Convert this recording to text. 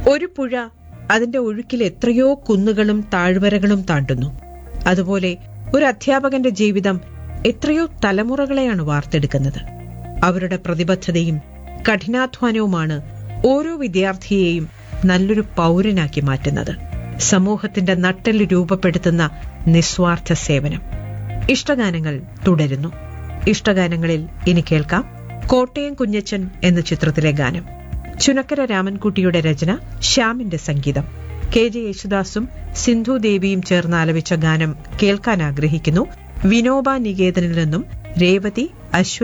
ഒരു പുഴ അതിന്റെ ഒഴുക്കിൽ എത്രയോ കുന്നുകളും താഴ്വരകളും താണ്ടുന്നു അതുപോലെ ഒരു അധ്യാപകന്റെ ജീവിതം എത്രയോ തലമുറകളെയാണ് വാർത്തെടുക്കുന്നത് അവരുടെ പ്രതിബദ്ധതയും കഠിനാധ്വാനവുമാണ് ഓരോ വിദ്യാർത്ഥിയെയും നല്ലൊരു പൗരനാക്കി മാറ്റുന്നത് സമൂഹത്തിന്റെ നട്ടെല്ല് രൂപപ്പെടുത്തുന്ന നിസ്വാർത്ഥ സേവനം ഇഷ്ടഗാനങ്ങൾ തുടരുന്നു ഇഷ്ടഗാനങ്ങളിൽ ഇനി കേൾക്കാം കോട്ടയം കുഞ്ഞച്ചൻ എന്ന ചിത്രത്തിലെ ഗാനം ചുനക്കര രാമൻകുട്ടിയുടെ രചന ശ്യാമിന്റെ സംഗീതം കെ ജെ യേശുദാസും സിന്ധു ദേവിയും ചേർന്ന് ആലപിച്ച ഗാനം കേൾക്കാൻ ആഗ്രഹിക്കുന്നു വിനോബ നികേതനിൽ നിന്നും രേവതി അശ്വതി